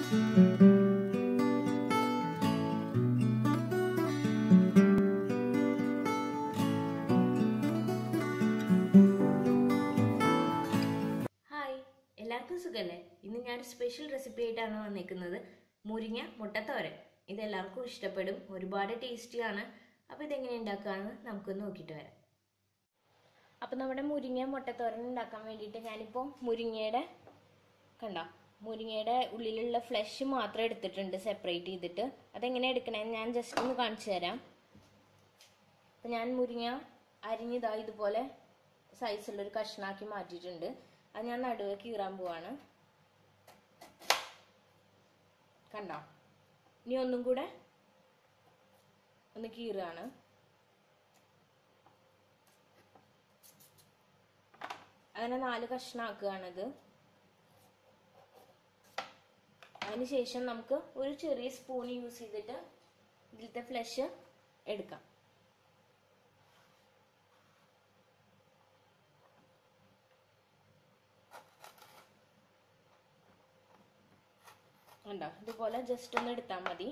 hi എല്ലാവർക്കും സുഖല്ലേ ഇന്ന് ഞാൻ സ്പെഷ്യൽ റെസിപ്പി ആയിട്ടാണ് വന്നിരിക്കുന്നത് മുരിങ്ങ മുട്ടത്തോരൻ ഇത് എല്ലാവർക്കും ഇഷ്ടപ്പെടും ഒരുപാട് ടേസ്റ്റിയാണ് അപ്പോൾ ഇതെങ്ങനെ ഉണ്ടാക്കാമെന്ന് നമുക്കൊന്ന് നോക്കിയിട്ട് വരാം അപ്പോൾ നമ്മുടെ മുരിങ്ങ മുട്ടത്തോരൻ ഉണ്ടാക്കാൻ വേണ്ടിയിട്ട് ഞാനിപ്പോൾ മുരിങ്ങയുടെ കണ്ടോ മുരിങ്ങയുടെ ഉള്ളിലുള്ള ഫ്ലഷ് മാത്രം എടുത്തിട്ടുണ്ട് സെപ്പറേറ്റ് ചെയ്തിട്ട് അതെങ്ങനെ എടുക്കണമെന്ന് ഞാൻ ജസ്റ്റ് ഒന്ന് കാണിച്ചു തരാം അപ്പം ഞാൻ മുരിങ്ങ അരിഞ്ഞിതാ ഇതുപോലെ സൈസുള്ളൊരു കഷ്ണാക്കി മാറ്റിയിട്ടുണ്ട് അത് ഞാൻ നടുവ് കീറാൻ പോവാണ് കണ്ടോ ഇനി ഒന്നും കൂടെ ഒന്ന് കീറുകയാണ് അങ്ങനെ നാല് കഷ്ണാക്കുകയാണിത് അതിനുശേഷം നമുക്ക് ഒരു ചെറിയ സ്പൂൺ യൂസ് ചെയ്തിട്ട് ഇതിലത്തെ ഫ്ലഷ് എടുക്കാം ഉണ്ടോ ഇതുപോലെ ജസ്റ്റ് ഒന്ന് എടുത്താൽ മതി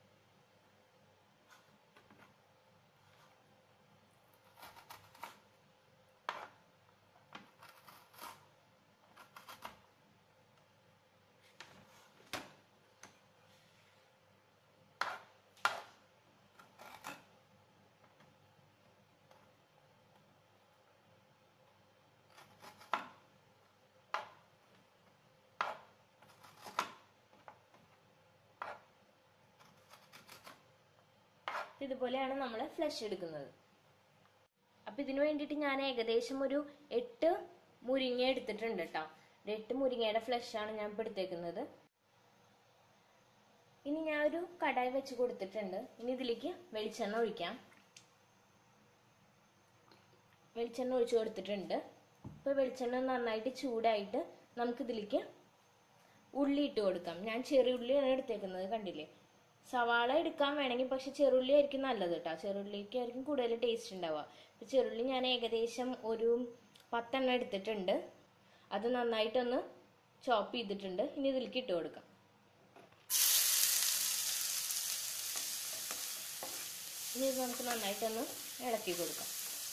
ഇതുപോലെയാണ് നമ്മൾ ഫ്ലഷ് എടുക്കുന്നത് അപ്പം ഇതിനു വേണ്ടിയിട്ട് ഞാൻ ഏകദേശം ഒരു എട്ട് മുരിങ്ങ എടുത്തിട്ടുണ്ട് കേട്ടോ ഒരു എട്ട് മുരിങ്ങയുടെ ഫ്ലഷാണ് ഞാൻ ഇപ്പോൾ എടുത്തേക്കുന്നത് ഇനി ഞാൻ ഒരു കടായി വെച്ച് കൊടുത്തിട്ടുണ്ട് ഇനി ഇതിലേക്ക് വെളിച്ചെണ്ണ ഒഴിക്കാം വെളിച്ചെണ്ണ ഒഴിച്ചു കൊടുത്തിട്ടുണ്ട് ഇപ്പോൾ വെളിച്ചെണ്ണ നന്നായിട്ട് ചൂടായിട്ട് നമുക്കിതിലേക്ക് ഉള്ളി ഇട്ട് കൊടുക്കാം ഞാൻ ചെറിയ ഉള്ളിയാണ് എടുത്തേക്കുന്നത് കണ്ടില്ലേ സവാള എടുക്കാൻ വേണമെങ്കിൽ പക്ഷെ ചെറുള്ളി ആയിരിക്കും നല്ലത് കേട്ടോ ചെറുള്ളിക്ക് ആയിരിക്കും കൂടുതൽ ടേസ്റ്റ് ഉണ്ടാവുക അപ്പോൾ ചെറുള്ളി ഞാൻ ഏകദേശം ഒരു പത്തെണ്ണം എടുത്തിട്ടുണ്ട് അത് നന്നായിട്ടൊന്ന് ചോപ്പ് ചെയ്തിട്ടുണ്ട് ഇനി ഇതിലേക്ക് ഇട്ട് കൊടുക്കാം ഇനി ഇത് നമുക്ക് നന്നായിട്ടൊന്ന് ഇളക്കി കൊടുക്കാം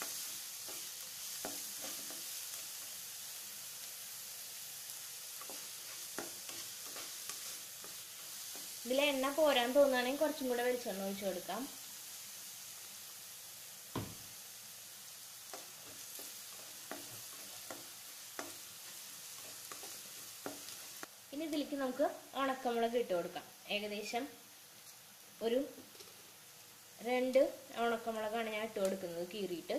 ഇതിൽ എണ്ണ പോരാൻ തോന്നുകയാണെങ്കിൽ കുറച്ചും കൂടെ വെളിച്ചെണ്ണ ഒഴിച്ചു കൊടുക്കാം ഇനി ഇതിലേക്ക് നമുക്ക് ഉണക്കമുളക് ഇട്ട് കൊടുക്കാം ഏകദേശം ഒരു രണ്ട് ഉണക്കമുളകാണ് ഞാൻ ഇട്ട് കൊടുക്കുന്നത് കീറിയിട്ട്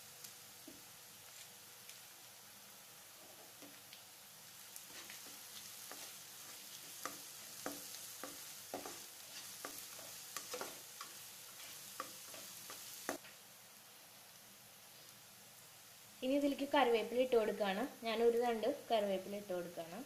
ഇനി ഇതിലേക്ക് കറിവേപ്പില ഇട്ട് കൊടുക്കുകയാണ് ഞാൻ ഒരു തണ്ട് കറിവേപ്പില ഇട്ട് കൊടുക്കുകയാണ്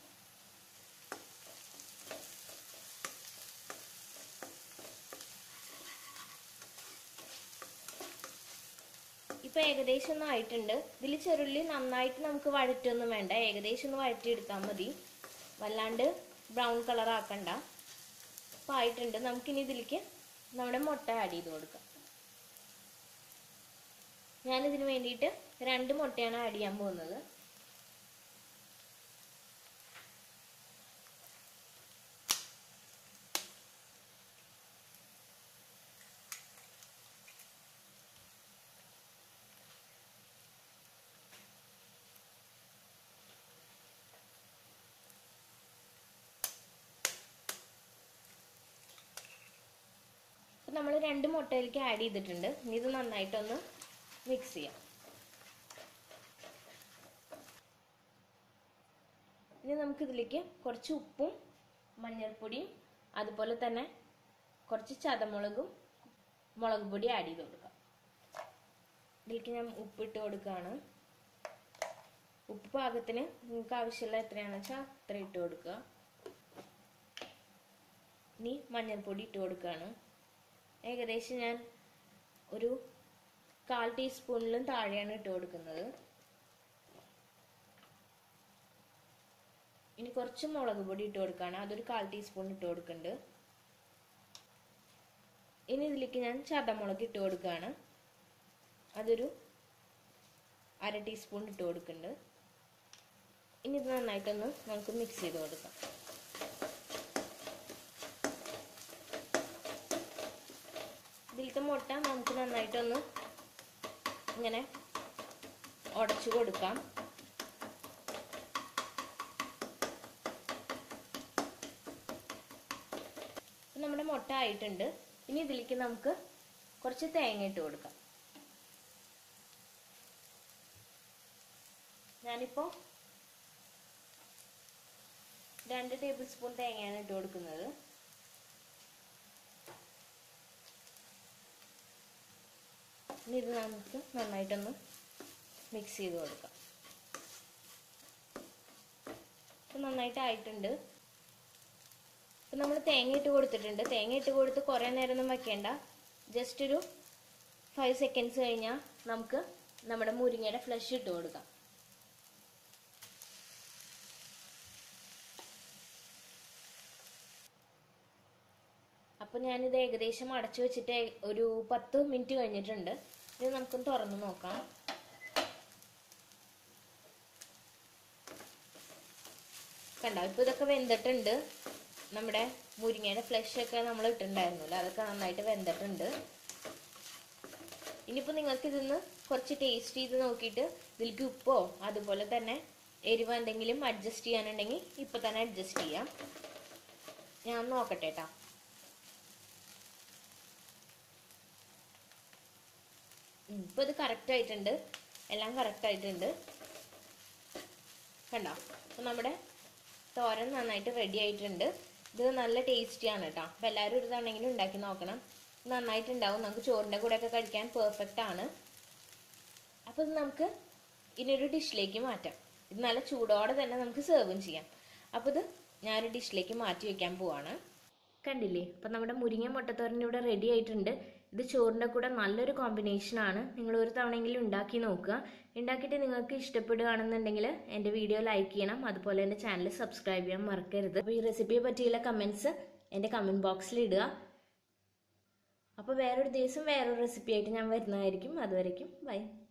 ഇപ്പൊ ഏകദേശം ഒന്നും ആയിട്ടുണ്ട് ഇതിൽ ചെറുള്ളി നന്നായിട്ട് നമുക്ക് വഴറ്റൊന്നും വേണ്ട ഏകദേശം ഒന്ന് വഴറ്റിയെടുത്താൽ മതി വല്ലാണ്ട് ബ്രൗൺ കളർ ആക്കണ്ട അപ്പൊ ആയിട്ടുണ്ട് നമുക്കിനി ഇതിലേക്ക് നമ്മുടെ മുട്ട ആഡ് ചെയ്ത് കൊടുക്കാം ഞാനിതിന് വേണ്ടിയിട്ട് രണ്ട് മുട്ടയാണ് ആഡ് ചെയ്യാൻ പോകുന്നത് അപ്പം നമ്മൾ രണ്ട് മുട്ടയിലേക്ക് ആഡ് ചെയ്തിട്ടുണ്ട് ഇനി ഇത് നന്നായിട്ടൊന്ന് മിക്സ് ചെയ്യാം ഇനി നമുക്ക് ഇതിലേക്ക് കുറച്ച് ഉപ്പും മഞ്ഞൾപ്പൊടിയും അതുപോലെ തന്നെ കുറച്ച് ചതമുളകും മുളക് പൊടി ആഡ് ചെയ്ത് കൊടുക്കാം ഇതിലേക്ക് ഞാൻ ഉപ്പിട്ട് കൊടുക്കുകയാണ് ഉപ്പ് പാകത്തിന് നിങ്ങൾക്ക് ആവശ്യമുള്ള എത്രയാണെന്ന് വെച്ചാൽ അത്ര ഇട്ട് കൊടുക്കുക ഇനി മഞ്ഞൾപ്പൊടി ഇട്ട് കൊടുക്കുകയാണ് ഏകദേശം ഞാൻ ഒരു കാൽ ടീസ്പൂണിലും താഴെയാണ് ഇട്ട് കൊടുക്കുന്നത് ഇനി കുറച്ച് മുളക് പൊടി ഇട്ട് കൊടുക്കുകയാണ് അതൊരു കാൽ ടീസ്പൂൺ ഇട്ട് കൊടുക്കുന്നുണ്ട് ഇനി ഇതിലേക്ക് ഞാൻ ചതമുളക് ഇട്ട് കൊടുക്കുകയാണ് അതൊരു അര ടീസ്പൂൺ ഇട്ട് കൊടുക്കുന്നുണ്ട് ഇനി ഇത് നന്നായിട്ടൊന്ന് നമുക്ക് മിക്സ് ചെയ്ത് കൊടുക്കാം ഇതിലത്തെ മുട്ട നമുക്ക് നന്നായിട്ടൊന്ന് ഇങ്ങനെ ഉടച്ചു കൊടുക്കാം നമ്മുടെ മുട്ട ആയിട്ടുണ്ട് ഇനി ഇതിലേക്ക് നമുക്ക് കുറച്ച് തേങ്ങ ഇട്ട് കൊടുക്കാം ഞാനിപ്പോ രണ്ട് ടേബിൾ സ്പൂൺ തേങ്ങയാണ് ഇട്ട് കൊടുക്കുന്നത് ഇനി ഇത് നമുക്ക് നന്നായിട്ടൊന്ന് മിക്സ് ചെയ്ത് കൊടുക്കാം ഇപ്പം നന്നായിട്ട് ആയിട്ടുണ്ട് ഇപ്പം നമ്മൾ തേങ്ങ ഇട്ട് കൊടുത്തിട്ടുണ്ട് തേങ്ങ ഇട്ട് കൊടുത്ത് കുറേ നേരം ഒന്നും വെക്കേണ്ട ജസ്റ്റ് ഒരു ഫൈവ് സെക്കൻഡ്സ് കഴിഞ്ഞാൽ നമുക്ക് നമ്മുടെ മുരിങ്ങയുടെ ഫ്ലഷ് ഇട്ട് കൊടുക്കാം അപ്പോൾ ഞാനിത് ഏകദേശം അടച്ചു വെച്ചിട്ട് ഒരു പത്ത് മിനിറ്റ് കഴിഞ്ഞിട്ടുണ്ട് ഇത് നമുക്കൊന്ന് തുറന്ന് നോക്കാം കണ്ടോ ഇപ്പോൾ ഇതൊക്കെ വെന്തിട്ടുണ്ട് നമ്മുടെ മുരിങ്ങയുടെ ഫ്ലഷ് ഒക്കെ നമ്മൾ ഇട്ടിട്ടുണ്ടായിരുന്നല്ലോ അതൊക്കെ നന്നായിട്ട് വെന്തിട്ടുണ്ട് ഇനിയിപ്പോൾ നിങ്ങൾക്ക് ഇതിന്ന് കുറച്ച് ടേസ്റ്റ് ചെയ്ത് നോക്കിയിട്ട് ഇതിലേക്ക് ഉപ്പോ അതുപോലെ തന്നെ എരിവ് എന്തെങ്കിലും അഡ്ജസ്റ്റ് ചെയ്യാനുണ്ടെങ്കിൽ ഇപ്പം തന്നെ അഡ്ജസ്റ്റ് ചെയ്യാം ഞാൻ നോക്കട്ടെ കേട്ടോ ഇപ്പൊ ഇത് കറക്റ്റ് ആയിട്ടുണ്ട് എല്ലാം കറക്റ്റ് ആയിട്ടുണ്ട് കണ്ടോ അപ്പൊ നമ്മുടെ തോരൻ നന്നായിട്ട് റെഡി ആയിട്ടുണ്ട് ഇത് നല്ല ടേസ്റ്റിയാണ് കേട്ടോ അപ്പൊ എല്ലാവരും ഒരു തവണെങ്കിലും ഉണ്ടാക്കി നോക്കണം നന്നായിട്ടുണ്ടാവും നമുക്ക് ചോറിന്റെ കൂടെ ഒക്കെ കഴിക്കാൻ പെർഫെക്റ്റ് ആണ് അപ്പൊ ഇത് നമുക്ക് ഇനി ഒരു ഡിഷിലേക്ക് മാറ്റാം ഇത് നല്ല ചൂടോടെ തന്നെ നമുക്ക് സെർവും ചെയ്യാം അപ്പൊ ഇത് ഞാനൊരു ഡിഷിലേക്ക് മാറ്റി വെക്കാൻ പോവാണ് കണ്ടില്ലേ അപ്പം നമ്മുടെ മുരിങ്ങ മുട്ടത്തോരൻ ഇവിടെ റെഡി ആയിട്ടുണ്ട് ഇത് ചോറിൻ്റെ കൂടെ നല്ലൊരു കോമ്പിനേഷനാണ് നിങ്ങൾ ഒരു തവണയെങ്കിലും ഉണ്ടാക്കി നോക്കുക ഉണ്ടാക്കിയിട്ട് നിങ്ങൾക്ക് ഇഷ്ടപ്പെടുകയാണെന്നുണ്ടെങ്കിൽ എൻ്റെ വീഡിയോ ലൈക്ക് ചെയ്യണം അതുപോലെ എൻ്റെ ചാനൽ സബ്സ്ക്രൈബ് ചെയ്യാൻ മറക്കരുത് അപ്പോൾ ഈ റെസിപ്പിയെ പറ്റിയുള്ള കമൻസ് എൻ്റെ കമൻറ്റ് ബോക്സിൽ ഇടുക അപ്പോൾ വേറൊരു ദിവസം വേറൊരു റെസിപ്പി ആയിട്ട് ഞാൻ വരുന്നതായിരിക്കും അതുവരയ്ക്കും ബൈ